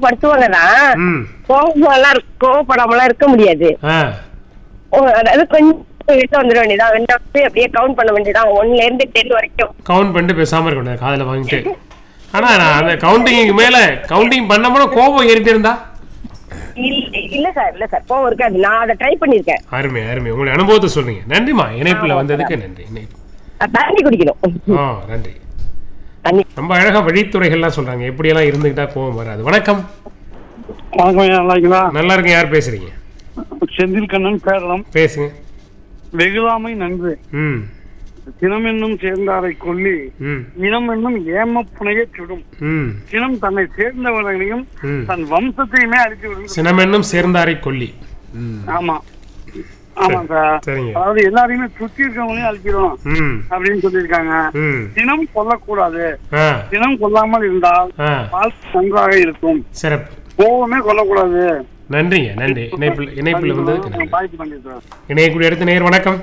கோவப்படுத்துவாங்க தான் ம் கோவமெல்லாம் இருக்க- கோவப்படாமலாம் இருக்க முடியாது ஆ ஓ, அதாவது கொஞ்சம் விட்டு வந்துட வேண்டியதான் ரெண்டு வருஷம் அப்படியே கவுண்ட் பண்ண வேண்டியதான் ஒன்ல இருந்து டென் வரைக்கும் கவுண்ட் பண்ணிட்டு பேசாம இருக்க முடியாது காதில் வாங்கிட்டு ஆனா நான் அந்த கவுண்டிங்க்கு மேல கவுண்டிங் பண்ண கோபம் ஏறிட்டு இருந்தா இல்ல இல்ல சார் இல்ல சார் கோவம் இருக்காது நான் அதை ட்ரை பண்ணிருக்கேன் அருமை அருமை உங்களுடைய அனுபவத்தை சொல்றீங்க நன்றிம்மா இணைப்புல வந்ததுக்கு நன்றி இணைப்பு தண்ணி குடிக்கணும் ஆ நன்றி தண்ணி ரொம்ப அழகா வழித்துறைகள்லாம் சொல்றாங்க எப்படியெல்லாம் இருந்துக்கிட்டா கோபம் வராது வணக்கம் வணக்கம் ஐயா, நல்லா இருக்கீங்களா நல்லா இருக்கு யார் பேசுறீங்க செந்தில் கண்ணன் பேரளம் பேசுங்க வெகுளாமை நன்று ம் தினம் என்னும் சேர்ந்தாரை கொல்லி ம் இனம் என்னும் ஏம புனைய சுடும் ம் தினம் தன்னை சேர்ந்தவர்களையும் ம் தன் வம்சத்தையுமே அழித்து விடும் சினமென்னும் சேர்ந்தாரை கொல்லி ம் ஆமா ஆமா சார் சரிங்க அதாவது எல்லாரையுமே சுத்தி இருக்கவங்களையும் அழிச்சிடும் ம் அப்படின்னு சொல்லியிருக்காங்க ம் தினம் கொல்லக்கூடாது ஆ தினம் கொல்லாமல் இருந்தால் ஆ வாழ்க்கை நன்றாக இருக்கும் சிறப்பு கோவமே கொல்லக்கூடாது நன்றிங்க நன்றி இணைப்பில் இணைப்பில் வந்ததுக்கு நன்றி பாய்ச்சி பண்ணி சார் இணையக்கூடிய அடுத்த நேர் வணக்கம்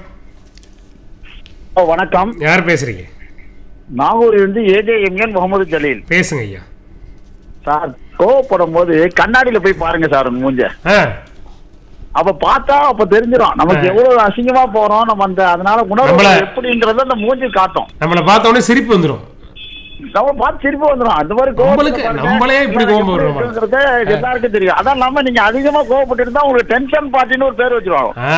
ஓ, வணக்கம் யார் பேசுறீங்க நாகூரில் இருந்து ஏஜே எம்என் முகமது ஜலீல் பேசுங்க ஐயா சார் கோவப்படும் போது கண்ணாடியில போய் பாருங்க சார் உங்க மூஞ்ச ஆ அப்ப பார்த்தா அப்ப தெரிஞ்சிடும் நமக்கு ஆ. எவ்வளவு அசிங்கமா போறோம் நம்ம அந்த அதனால உணர்வு நம்மள- எப்படின்றத அந்த மூஞ்சி காட்டும் நம்மளை பார்த்த உடனே சிரிப்பு வந்துடும் நம்ம பார்த்து சிரிப்பு வந்துடும் அந்த மாதிரி நம்மளுக்கு- கோவத்துல பாருங்க, நம்மளே இப்படி எல்லாரும் கோவம் எப்படி வருமா? இருக்குங்கிறது எல்லாருக்கும் தெரியும் அதான் இல்லாம நீங்க அதிகமா கோவப்பட்டு இருந்தா உங்களுக்கு டென்ஷன் பார்ட்டின்னு ஒரு பேர் வச்சிருவாங்க ஆ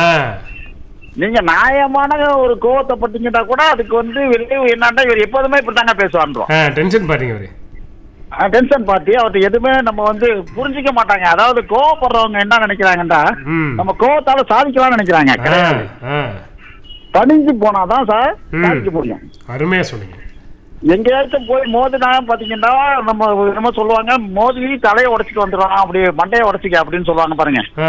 நீங்க நியாயமான ஒரு கோவத்தை பட்டீங்கன்னா கூட அதுக்கு வந்து விளைவு என்னன்னா இவர் எப்போதுமே இப்படித்தாங்க பேசுவான்றோம் ஆ டென்ஷன் பாருங்க அவரு டென்ஷன் பார்ட்டி அவர்கிட்ட எதுவுமே நம்ம வந்து புரிஞ்சிக்க மாட்டாங்க அதாவது கோவப்படுறவங்க என்ன நினைக்கிறாங்கன்னா ம் நம்ம கோவத்தால சாதிக்கலாம்னு நினைக்கிறாங்க ஆ கிடையாது ஆ பணிஞ்சு போனாதான் சார் ம். சாதிக்க முடியும் அருமையா சொன்னீங்க எங்கேயாச்சும் போய் மோதினா பாத்தீங்கன்னா நம்ம என்னமோ சொல்லுவாங்க மோதி தலையை உடைச்சிட்டு வந்துடும் அப்படி மண்டையை உடைச்சிக்க அப்படின்னு சொல்லுவாங்க பாருங்க ஆ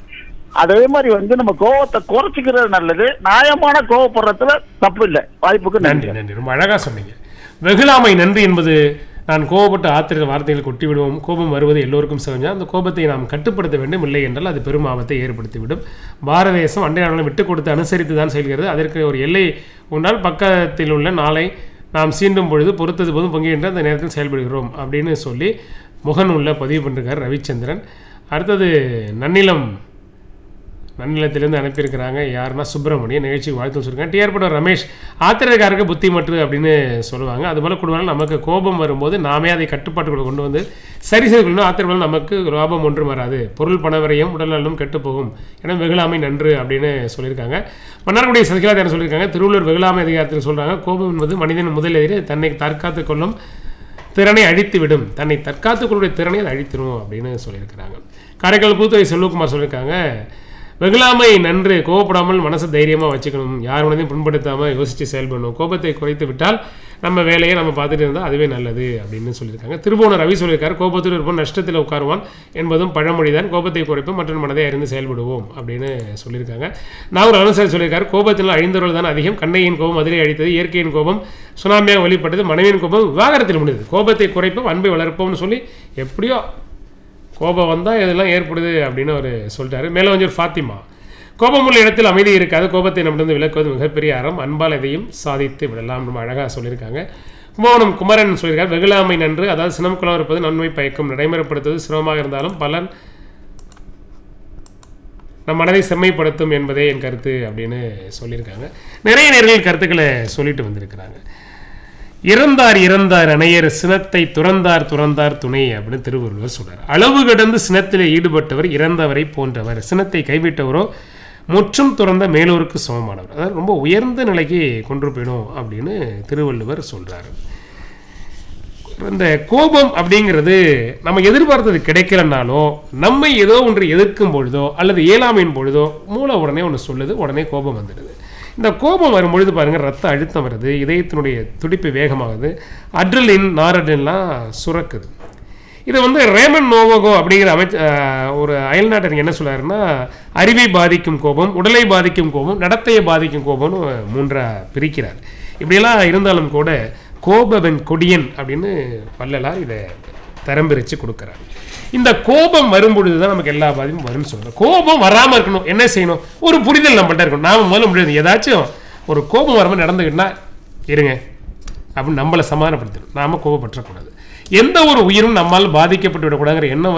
அதே மாதிரி வந்து நம்ம கோவத்தை குறைச்சிக்கிறது நல்லது நியாயமான கோவப்படுறதுல தப்பு இல்லை வாய்ப்புக்கு நன்றி நன்றி நன்றி ரொம்ப அழகா சொன்னீங்க வெகுளாமை நன்றி என்பது நான் கோபப்பட்டு ஆத்திர வார்த்தைகள் கொட்டி விடுவோம் கோபம் வருவது எல்லோருக்கும் சகஜம் அந்த கோபத்தை நாம் கட்டுப்படுத்த வேண்டும் இல்லை என்றால் அது பெரும் ஆபத்தை ஏற்படுத்திவிடும் பாரத தேசம் அண்டை நாடுகளும் விட்டு கொடுத்து அனுசரித்து தான் செல்கிறது அதற்கு ஒரு எல்லை உண்டால் பக்கத்தில் உள்ள நாளை நாம் சீண்டும் பொழுது பொறுத்தது போதும் பொங்குகின்ற அந்த நேரத்தில் செயல்படுகிறோம் அப்படின்னு சொல்லி முகநூலில் பதிவு பண்ணிருக்கார் ரவிச்சந்திரன் அடுத்தது நன்னிலம் நன்னிலத்திலேருந்து அனுப்பியிருக்கிறாங்க யாருன்னா சுப்பிரமணியன் நிகழ்ச்சிக்கு வாழ்த்து சொல்லியிருக்காங்க டிஆர் படம் ரமேஷ் ஆத்திரக்காரருக்கு புத்தி மற்று அப்படின்னு சொல்லுவாங்க அதுபோல் குடும்பம் நமக்கு கோபம் வரும்போது நாமே அதை கட்டுப்பாட்டுக்குள்ள கொண்டு வந்து சரி செய்து கொள்ளணும் ஆத்திரப்படம் நமக்கு லாபம் ஒன்றும் வராது பொருள் பணவரையும் உடல் நலம் கெட்டுப்போகும் என வெகுளாமை நன்று அப்படின்னு சொல்லியிருக்காங்க மன்னார்குடி சசிகலா என்ன சொல்லியிருக்காங்க திருவள்ளூர் வெகுளாமை அதிகாரத்தில் சொல்கிறாங்க கோபம் என்பது மனிதன் முதல் எதிரே தன்னை தற்காத்துக் கொள்ளும் திறனை அழித்துவிடும் தன்னை தற்காத்துக் கொள்ளுடைய திறனை அது அழித்திரும் அப்படின்னு சொல்லியிருக்கிறாங்க காரைக்கால் பூத்துறை செல்வகுமார் சொல்லியிருக்காங்க வெகுளாமை நன்று கோவப்படாமல் மனசை தைரியமாக வச்சுக்கணும் யார் மனதையும் புண்படுத்தாமல் யோசித்து செயல்படணும் கோபத்தை குறைத்து விட்டால் நம்ம வேலையை நம்ம பார்த்துட்டு இருந்தால் அதுவே நல்லது அப்படின்னு சொல்லியிருக்காங்க திருபுவன ரவி சொல்லியிருக்காரு கோபத்தில் இருப்போம் நஷ்டத்தில் உட்காருவான் என்பதும் பழமொழிதான் கோபத்தை குறைப்போம் மற்ற மனதை அறிந்து செயல்படுவோம் அப்படின்னு சொல்லியிருக்காங்க நாகூர் அனுசரி சொல்லியிருக்காரு கோபத்தில் அழிந்தவர்கள் தான் அதிகம் கண்ணையின் கோபம் அதிலே அழித்தது இயற்கையின் கோபம் சுனாமியாக வெளிப்பட்டது மனைவியின் கோபம் விவாகரத்தில் முடிந்தது கோபத்தை குறைப்போம் அன்பை வளர்ப்போம்னு சொல்லி எப்படியோ கோபம் வந்தால் இதெல்லாம் ஏற்படுது அப்படின்னு அவர் சொல்லிட்டாரு மேலே கொஞ்சம் ஃபாத்திமா கோபம் உள்ள இடத்தில் அமைதி இருக்காது கோபத்தை நம்மிடம் விளக்குவது மிகப்பெரிய அறம் அன்பால் எதையும் சாதித்து விடலாம் ரொம்ப அழகாக சொல்லியிருக்காங்க கும்பகோணம் குமரன் சொல்லியிருக்கார் வெகுளாமை நன்று அதாவது சினம் குலம் இருப்பது நன்மை பயக்கும் நடைமுறைப்படுத்துவது சிரமமாக இருந்தாலும் பலன் நம் மனதை செம்மைப்படுத்தும் என்பதே என் கருத்து அப்படின்னு சொல்லியிருக்காங்க நிறைய நேர்கள் கருத்துக்களை சொல்லிட்டு வந்திருக்கிறாங்க இறந்தார் இறந்தார் அணையர் சினத்தை துறந்தார் துறந்தார் துணை அப்படின்னு திருவள்ளுவர் சொல்றார் அளவு கடந்து சினத்திலே ஈடுபட்டவர் இறந்தவரை போன்றவர் சினத்தை கைவிட்டவரோ முற்றும் துறந்த மேலோருக்கு சமமானவர் அதாவது ரொம்ப உயர்ந்த நிலைக்கு கொண்டு போயிடும் அப்படின்னு திருவள்ளுவர் சொல்றாரு இந்த கோபம் அப்படிங்கிறது நம்ம எதிர்பார்த்தது கிடைக்கலனாலோ நம்மை ஏதோ ஒன்று எதிர்க்கும் பொழுதோ அல்லது இயலாமையின் பொழுதோ மூளை உடனே ஒன்று சொல்லுது உடனே கோபம் வந்துடுது இந்த கோபம் வரும்பொழுது பாருங்க ரத்த அழுத்தம் வருது இதயத்தினுடைய துடிப்பு வேகமாகுது அட்ரலின் நாரட்ரின்லாம் சுரக்குது இது வந்து ரேமன் நோவோகோ அப்படிங்கிற அமைச்ச அஹ், ஒரு அயல்நாட்டர் என்ன சொல்றாருன்னா அறிவை பாதிக்கும் கோபம் உடலை பாதிக்கும் கோபம் நடத்தையை பாதிக்கும் கோபம்னு மூன்றா பிரிக்கிறார் இப்படியெல்லாம் இருந்தாலும் கூட கோபவன் கொடியன் அப்படின்னு வள்ளலார் இதை தரம் பிரித்து கொடுக்குறார் இந்த கோபம் வரும்பொழுது தான் நமக்கு எல்லா பாதிப்பும் வரும்னு சொல்றோம் கோபம் வராமல் இருக்கணும் என்ன செய்யணும் ஒரு புரிதல் நம்மள்ட்ட இருக்கணும் நாம முதல்ல முடியாது ஏதாச்சும் ஒரு கோபம் வராமல் நடந்துக்கிட்டா இருங்க அப்படின்னு நம்மளை சமாதானப்படுத்தணும் நாம கோபப்பற்றக்கூடாது எந்த ஒரு உயிரும் நம்மால் பாதிக்கப்பட்டு விடக்கூடாதுங்கிற எண்ணம்